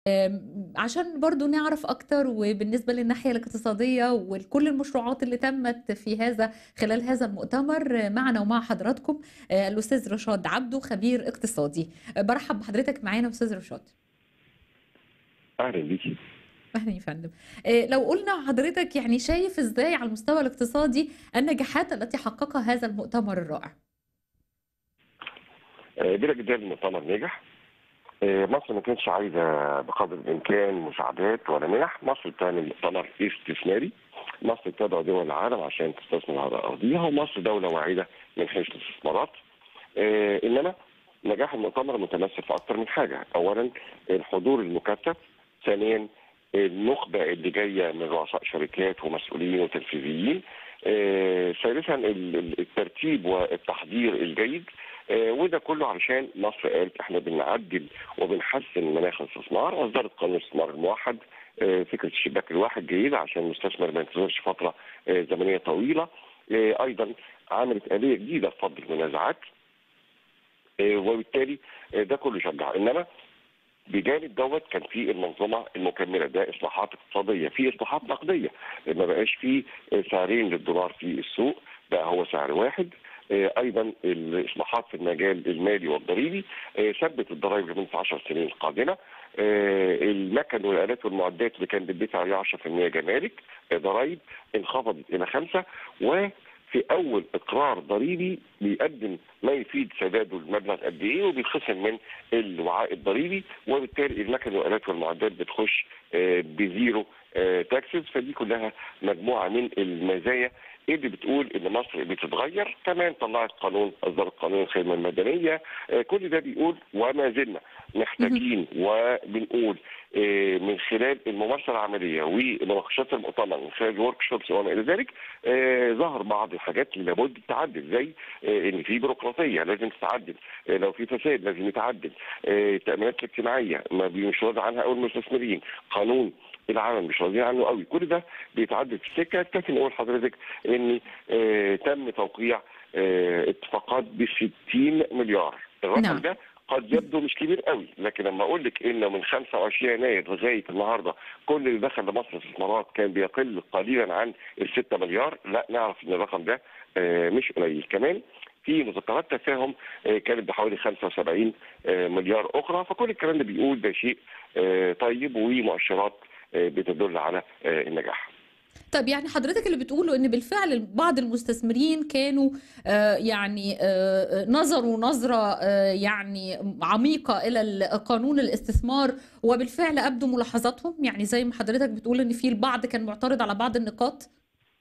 آمم، عشان برضه نعرف أكتر وبالنسبة للناحية الاقتصادية ولكل المشروعات اللي تمت في هذا خلال هذا المؤتمر معنا ومع حضراتكم آآ الأستاذ رشاد عبده خبير اقتصادي، بارحب بحضرتك معانا أستاذ رشاد. أهلًا بيكِ. أهلًا يا فندم. آآ لو قُلنا حضرتك يعني شايف إزاي على المستوى الاقتصادي النجاحات التي حققها هذا المؤتمر الرائع؟ آآ بلا جدال المؤتمر نجح. آآ مصر ما كانتش عايزة بقدر الإمكان مساعدات ولا منح، مصر بتعمل مؤتمر استثماري، مصر بتدعو دول العالم عشان تستثمر على أرضها، ومصر دولة واعدة من حيث الاستثمارات. آآ إنما نجاح المؤتمر متمثل في أكتر من حاجة، أولًا الحضور المكثف، ثانيًا النخبة اللي جاية من رؤساء شركات ومسؤولين وتنفيذيين، آآ ثالثًا ال ال الترتيب والتحضير الجيد، آآ وده كله علشان مصر قالت إحنا بنعدل وبنحسن مناخ الاستثمار، أصدرت قانون الاستثمار الموحد، آآ فكرة الشباك الواحد جيدة عشان المستثمر ما ينتظرش فترة آآ زمنية طويلة، آآ أيضًا عملت آلية جديدة لفض المنازعات. آآ وبالتالي آآ ده كله شجّع، إنما بجانب دوّة كان في المنظومة المكملة، ده إصلاحات اقتصادية، في إصلاحات نقدية، ما بقاش في آآ سعرين للدولار في السوق، بقى هو سعر واحد. آآ أيضًا الإصلاحات في المجال المالي والضريبي، آآ ثبّت الضرايب لمدة 10 سنين قادمة. آآ المَكَن والآلات والمعدات اللي كان بيدفع عليها 10% جمارك ضرايب انخفضت إلى 5 وفي أول إقرار ضريبي بيقدم ما يفيد سداده المبلغ قد إيه وبيتخصم من الوعاء الضريبي، وبالتالي المَكَن والآلات والمعدات بتخش آآ بزيرو آآ taxes فدي كلها مجموعة من المزايا اللي بتقول إن مصر بتتغير، كمان طلّعت قانون أصدرت قانون الخدمة المدنية، آآ كل ده بيقول وما زلنا اهم. محتاجين وبنقول آآ من خلال الممارسة العملية ومناقشات المؤتمر من خلال الworkshops وما إلى ذلك، آآ ظهر بعض الحاجات اللي لابد تتعدل، زي آآ إن في بيروقراطية لازم تتعدل، آآ لو في فساد لازم يتعدل، آآ التأمينات الاجتماعية ما بي مش راضي عنها أوي المستثمرين، قانون العمل مش راضيين عنه أوي، كل ده بيتعدل في السكة. يكفي نقول لحضرتك إن آآ تم توقيع آآ اتفاقات ب60 مليار، الرقم نعم. ده قد يبدو مش كبير أوي، لكن لمّا أقول لِك إن من 25 يناير لغاية النهارده كل اللي دخل لمصر استثمارات كان بيقل قليلًا عن ال6 مليار، لأ نعرف إن الرقم ده آآ مش قليل. كمان في مذكرات تفاهم آآ كانت بحوالي 75 آآ مليار أخرى، فكل الكلام ده بيقول ده شيء آآ طيب ومؤشرات آآ بتدل على آآ النجاح. طب يعني حضرتك اللي بتقوله إن بالفعل بعض المستثمرين كانوا آآ يعني آآ نظروا نظرة آآ يعني عميقة إلى ال قانون الاستثمار وبالفعل أبدوا ملاحظاتهم، يعني زي ما حضرتك بتقول إن في البعض كان معترض على بعض النقاط؟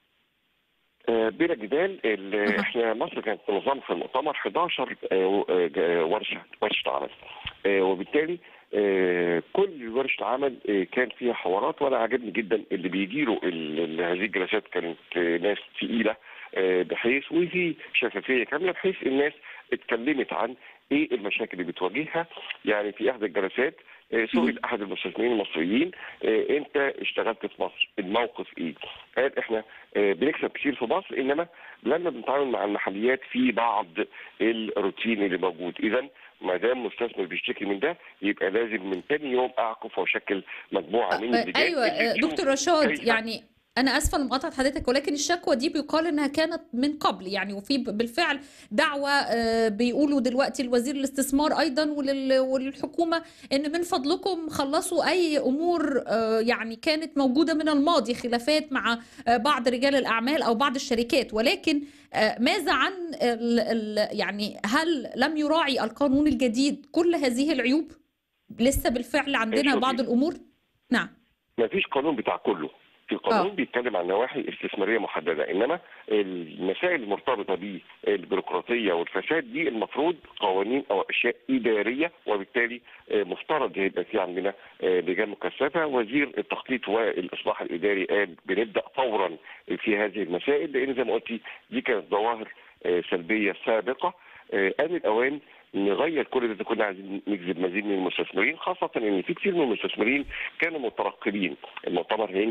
آآ بلا جدال ال أها. إحنا مصر كانت منظمة في المؤتمر 11 آآ و ج ورشة ورشة عمل، آآ وبالتالي آآ كل ورشة عمل آآ كان فيها حوارات وأنا عاجبني جدًا اللي بيديروا ال ال هذه الجلسات كانت ناس تقيلة آآ بحيث وفي شفافية كاملة بحيث الناس اتكلمت عن إيه المشاكل اللي بتواجهها، يعني في إحدى الجلسات آآ سُئل اهم. أحد المستثمرين المصريين آآ أنت اشتغلت في مصر، الموقف إيه؟ قال إحنا آآ بنكسب كتير في مصر إنما لمّا بنتعامل مع المحليات في بعض الروتين اللي موجود، إذًا ما دام مستثمر بيشتكي من ده يبقى لازم من تاني يوم أعكف وأشكِّل مجموعة من أ اللجان أيوه اللي آآ تشوف دكتور رشاد كيف يعني أنا آسفة لمقاطعة حضرتك ولكن الشكوى دي بيُقال إنها كانت من قبل، يعني وفي ب بالفعل دعوة آآ بيقولوا دلوقتي لوزير الاستثمار أيضًا ولل وللحكومة إن من فضلكم خلّصوا أي أمور آآ يعني كانت موجودة من الماضي، خلافات مع آآ بعض رجال الأعمال أو بعض الشركات، ولكن آآ ماذا عن ال ال يعني هل لم يراعي القانون الجديد كل هذه العيوب؟ لسه بالفعل آآ عندنا بعض شوفي الأمور؟ نعم. ما فيش قانون بتاع كله، في قانون آه. بيتكلم عن نواحي استثمارية محددة، إنما المسائل المرتبطة بالبيروقراطية والفساد دي المفروض قوانين أو أشياء إدارية وبالتالي آآ مفترض هيبقى في عندنا آآ لجان مكثفة، وزير التخطيط والإصلاح الإداري قال بنبدأ فورًا في هذه المسائل، لإن زي ما قلتِ دي كانت ظواهر آآ سلبية سابقة، آآ آن الأوان نغيّر كل ده إذا كنا عايزين نجذب مزيد من المستثمرين، خاصةً إن في كتير من المستثمرين كانوا مترقبين المؤتمر هينجح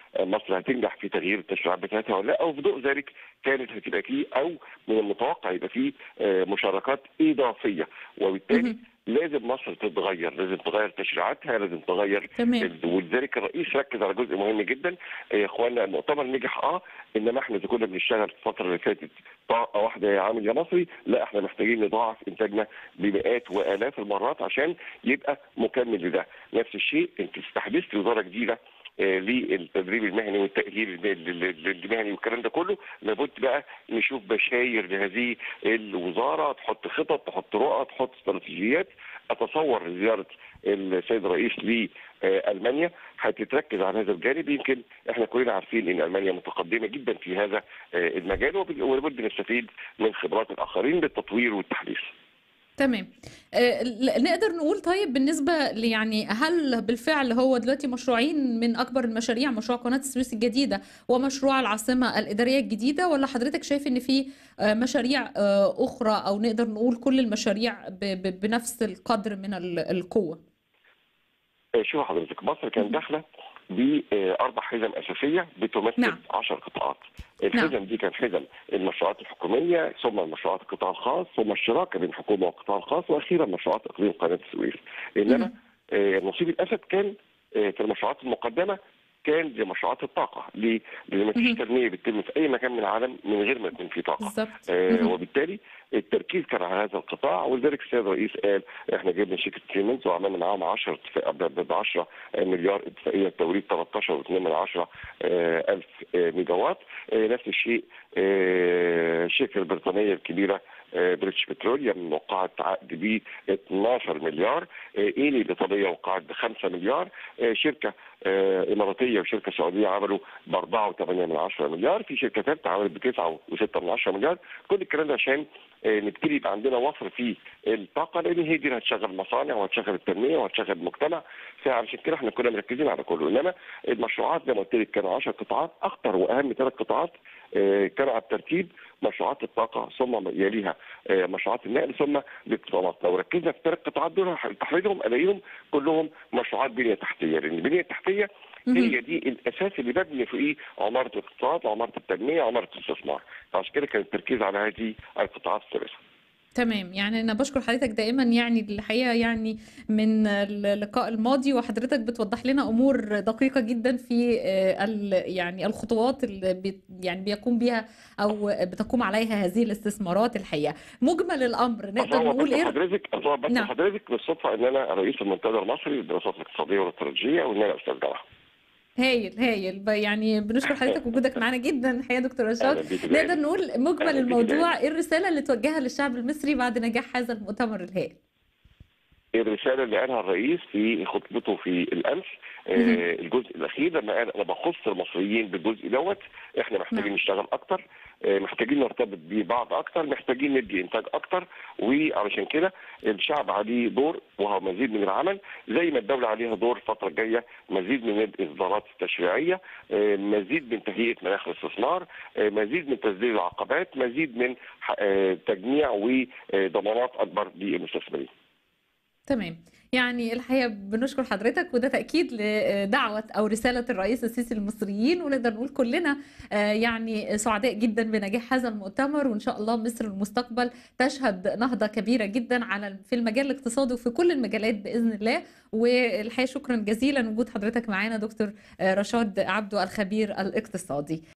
مصر هتنجح في تغيير التشريعات بتاعتها ولا لا وفي ضوء ذلك كانت هتبقى فيه او من المتوقع يبقى فيه مشاركات اضافيه وبالتالي لازم مصر تتغير لازم تغير تشريعاتها لازم تغير تمام. ولذلك الرئيس ركز على جزء مهم جدا يا اخوانا المؤتمر نجح اه انما احنا اذا كنا بنشتغل في الفتره اللي فاتت طاقه واحده يا عامل يا مصري لا احنا محتاجين نضاعف انتاجنا بمئات والاف المرات عشان يبقى مكمل لده نفس الشيء انت استحدثت وزاره جديده للتدريب المهني والتاهيل المهني والكلام ده كله لابد بقى نشوف بشاير لهذه الوزاره تحط خطط تحط رؤى تحط استراتيجيات اتصور زياره السيد الرئيس لالمانيا هتتركز على هذا الجانب يمكن احنا كلنا عارفين ان المانيا متقدمه جدا في هذا المجال ولابد نستفيد من خبرات الاخرين للتطوير والتحديث. تمام آه نقدر نقول طيب بالنسبه يعني هل بالفعل هو دلوقتي مشروعين من اكبر المشاريع مشروع قناه السويس الجديده ومشروع العاصمه الاداريه الجديده ولا حضرتك شايف ان في آه مشاريع آه اخرى او نقدر نقول كل المشاريع بنفس القدر من القوه شوف حضرتك مصر كانت داخله باربع حزم اساسيه بتمثل نعم. 10 قطاعات. الحزم نعم. دي كانت حزم المشروعات الحكوميه ثم المشروعات القطاع الخاص ثم الشراكه بين الحكومه والقطاع الخاص واخيرا مشروعات اقليم قناه السويس. انما آه نصيب الاسد كان آه في المشروعات المقدمه كان لمشروعات الطاقه، ليه؟ لان ما فيش تنميه بتتم في اي مكان من العالم من غير ما يكون في طاقه. بالظبط آه وبالتالي التركيز كان على هذا القطاع ولذلك السيد الرئيس قال احنا جبنا شركه سيمنز وعملنا معاهم 10 اتفاق ب 10 مليار اتفاقيه توريد 13.2 من 10 الف ميجا وات نفس الشيء الشركه البريطانيه الكبيره بريتش بتروليوم وقعت عقد ب 12 مليار ايلي الايطاليه وقعت ب 5 مليار شركه اماراتيه وشركه سعوديه عملوا ب 4.8 من 10 مليار في شركه ثالثه عملت ب 9.6 من 10 مليار كل الكلام ده عشان نبتدي يبقى عندنا وفر في الطاقه لان هي دي اللي هتشغل مصانع وهتشغل التنميه وهتشغل المجتمع فعشان كده احنا كنا مركزين على كله انما المشروعات زي ما قلت لك كانوا 10 قطاعات اخطر واهم ثلاث قطاعات كانوا على الترتيب مشروعات الطاقه ثم يليها مشروعات النقل ثم الاتصالات لو ركزنا في الثلاث قطاعات دول تحديدهم الاقيهم كلهم مشروعات بنيه تحتيه لان البنيه التحتيه هي دي الاساس اللي ببني فوقيه عماره الاقتصاد عماره التنميه عماره الاستثمار فعشان كده كان التركيز على هذه القطاعات الثلاثه تمام يعني انا بشكر حضرتك دائما يعني الحقيقه يعني من اللقاء الماضي وحضرتك بتوضح لنا امور دقيقه جدا في يعني الخطوات اللي بي يعني بيقوم بها او بتقوم عليها هذه الاستثمارات الحقيقه مجمل الامر نقدر نقول ايه حضرتك بس نعم. حضرتك بالصدفه ان انا رئيس المنتدى المصري للدراسات الاقتصاديه والاستراتيجيه وان انا استاذ جامعه هايل هايل يعني بنشكر حضرتك وجودك معانا جدا الحقيقه دكتور رشاد نقدر نقول مجمل الموضوع ايه الرساله اللي توجهها للشعب المصري بعد نجاح هذا المؤتمر الهائل الرساله اللي قالها الرئيس في خطبته في الامس آه الجزء الاخير لما قال انا بخص المصريين بالجزء دوت احنا محتاجين نشتغل اكتر آه محتاجين نرتبط ببعض اكتر محتاجين ندي انتاج اكتر وعلشان كده الشعب عليه دور وهو مزيد من العمل زي ما الدوله عليها دور الفتره الجايه مزيد من الاصدارات التشريعيه آه مزيد من تهيئه مناخ الاستثمار مزيد من تسديد العقبات مزيد من تجميع وضمانات اكبر للمستثمرين تمام يعني الحقيقه بنشكر حضرتك وده تاكيد لدعوه او رساله الرئيس السيسي للمصريين ونقدر نقول كلنا يعني سعداء جدا بنجاح هذا المؤتمر وان شاء الله مصر المستقبل تشهد نهضه كبيره جدا على في المجال الاقتصادي وفي كل المجالات باذن الله والحقيقه شكرا جزيلا وجود حضرتك معانا دكتور رشاد عبده الخبير الاقتصادي